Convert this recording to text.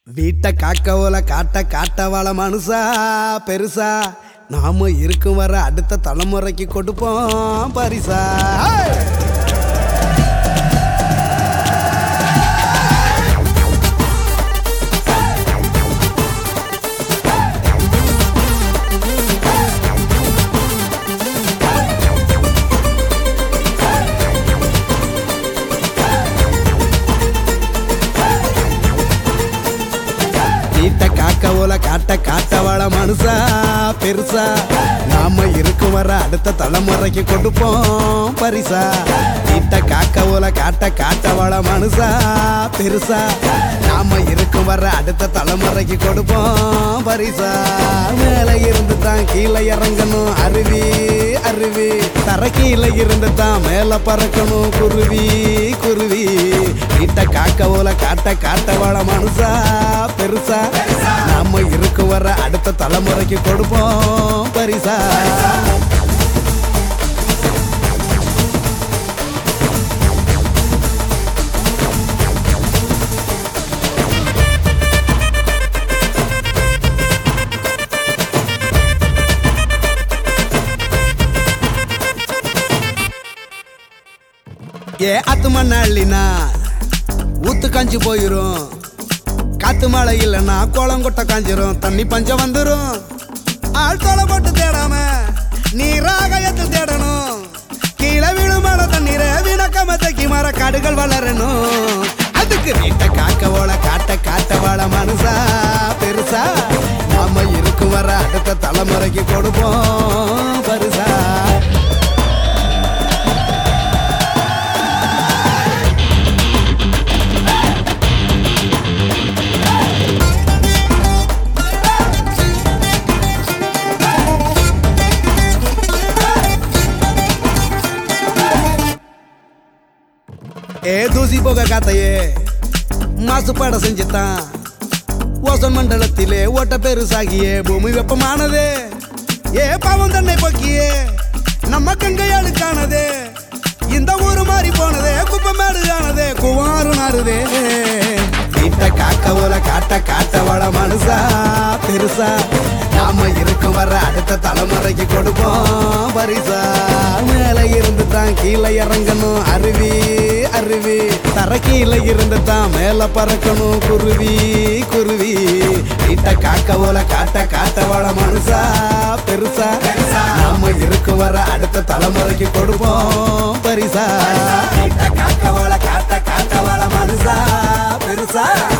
வீட்டை காக்க ஓல காட்ட காட்ட வாழ மனுஷா பெருசா நாம இருக்கும் வர அடுத்த தலைமுறைக்கு கொடுப்போம் பரிசா ஹே! வீட்டை காக்க ஓல காட்ட காட்ட வாழ மனுஷா பெருசா நாம இருக்கும் வர அடுத்த தலைமுறைக்கு கொடுப்போம் பரிசா வீட்டை காக்க ஓல காட்ட காட்ட வாழ மனுஷா பெருசா நாம இருக்கும் வர அடுத்த தலைமுறைக்கு கொடுப்போம் பரிசா மேல இருந்து தான் கீழே இறங்கணும் அருவி அருவி தர கீழே இருந்து தான் மேல பறக்கணும் குருவி குருவி வீட்டை காக்க ஓல காட்ட காட்ட வாழ மனுஷா பெருசா நாம இருக்கும் வர அடுத்த தலைமுறைக்கு கொடுப்போம் பரிசா ஏ அத்து மண்ணாளினா ஊத்து காஞ்சி போயிரும் காத்து மழை இல்லைன்னா குளம் கொட்ட காஞ்சிரும் தண்ணி பஞ்சம் வந்துரும் ஆள் தொலை போட்டு தேடாம நீராகயத்தில் தேடணும் கீழே விழும் மழை தண்ணீரை வினக்கம தக்கி மர காடுகள் வளரணும் அதுக்கு வீட்டை காக்க ஓல காட்ட காட்ட வாழ மனுஷா பெருசா நாம இருக்கும் வர அடுத்த தலைமுறைக்கு கொடுப்போம் பரிசா ஏ தூசி போக காத்தையே மாசுபாட செஞ்சுத்தான் ஓசன் மண்டலத்திலே ஓட்ட பெருசாகியே பூமி வெப்பமானதே ஏ பாவம் தன்னை போக்கியே நம்ம கங்கையாளுக்கானதே இந்த ஊரு மாறி போனதே குப்பை மேடு ஆனதே குவாறு நாறுதே வீட்டை காக்க ஓல காட்ட காட்ட வள மனுஷா பெருசா நாம இருக்கும் வர அடுத்த தலைமுறைக்கு கொடுப்போம் பரிசா மேல இருந்து தான் கீழே இறங்கணும் அருவி அருவி தர கீழே இருந்து தான் மேல பறக்கணும் குருவி குருவி வீட்டை காக்க ஓல காட்ட காட்ட வள மனுஷா பெருசா நாம இருக்கும் வர அடுத்த தலைமுறைக்கு கொடுப்போம் பரிசா வீட்டை காக்க ஓல காட்ட காட்ட வள மனுஷா பெருசா